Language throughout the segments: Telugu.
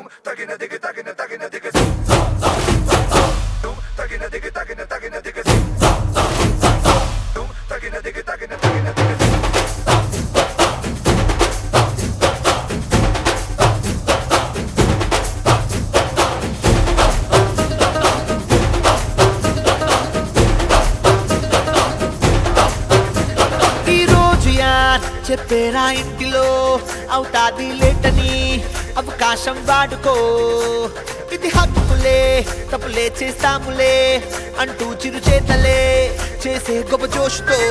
తగిన దిగ తగిన తగిన దిగ తగిన దిగ తగిన తగిన దిగ తగిన దిగ తగిన తగిన దిగ ఈ రోజు యార్ చెప్పేరా ఇంటిలో అవుతాది లేటని అవకాశం వాడుకో ఇది హక్కులే తప్పులే చేస్తాములే అంటూ చిరు చేతలే చేసే గొప్ప జోష్తో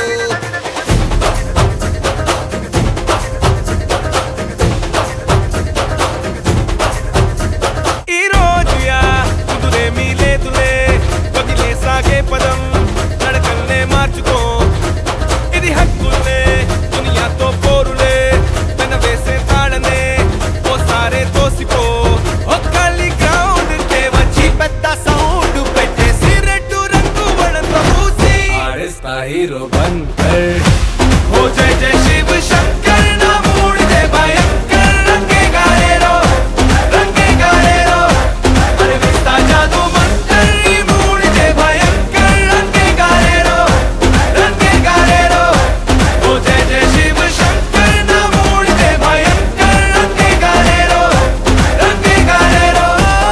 ఈ రోజు యా కుదురేమీ లేదులే వదిలే సాగే పదం నడకల్నే మార్చుకో ఇది హక్కులే దునియాతో పోరులే వెన వేసే తాళనే ఓసారే తోసిపో ఒక్కలి గ్రౌండ్ కే వచ్చి పెద్ద సౌండ్ పెట్టేసి రెడ్డు రంగు వడంతో పూసి ఆడిస్తా హీరో బంకర్ हो जय जय शिव शंकर ना मूड दे भयंकर रंगे गाए रो रंगे गाए रो अरे विस्ता जादू मंत्र ई मूड दे भयंकर रंगे गाए रो रंगे गाए रो हो जय जय शिव शंकर ना मूड दे भयंकर रंगे गाए रो रंगे गाए रो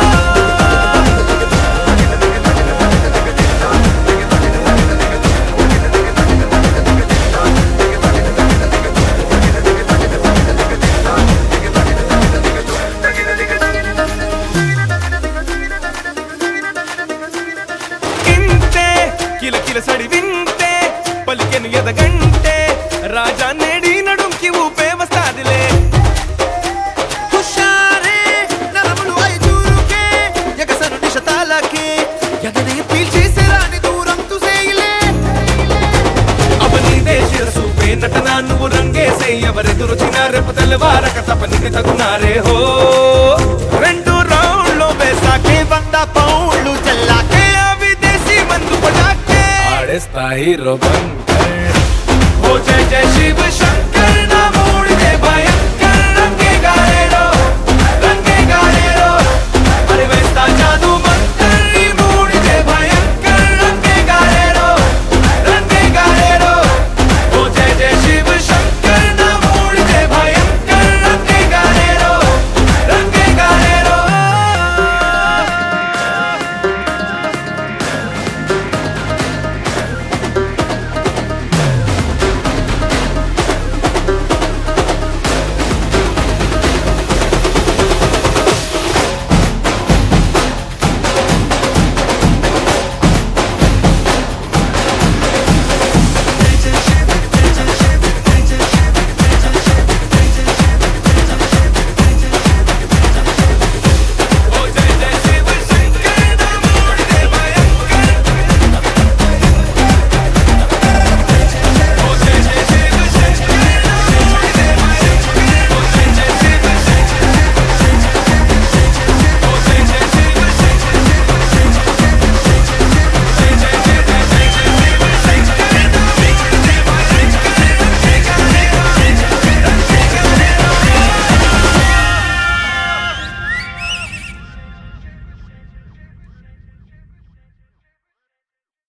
ఇంతే కిల కిల సడి వింతే పలికెను ఎదగంటే రాజా నేడి నడుంకి ఊపే వస్తాదిలే హుషారే నరములు ఐదూరుకే ఎగసను నిశతాలకే ఎగనే పీల్చేసే రాని దూరం తుసేయిలే అవనీదే శిరసు పే నటన నువ్వు రంగేసే ఎవరెదురొచ్చిన రేపు తెల్లవారక తపనికి తగునారే హో రెండు రౌండ్లో వేసాకే వంద పౌండ్లు చల్లాకే ఆ విదేశీ మందు పటాకే ఆడేస్తా హీరో బంకర్ ఓ జయ జయ శివ శంకర్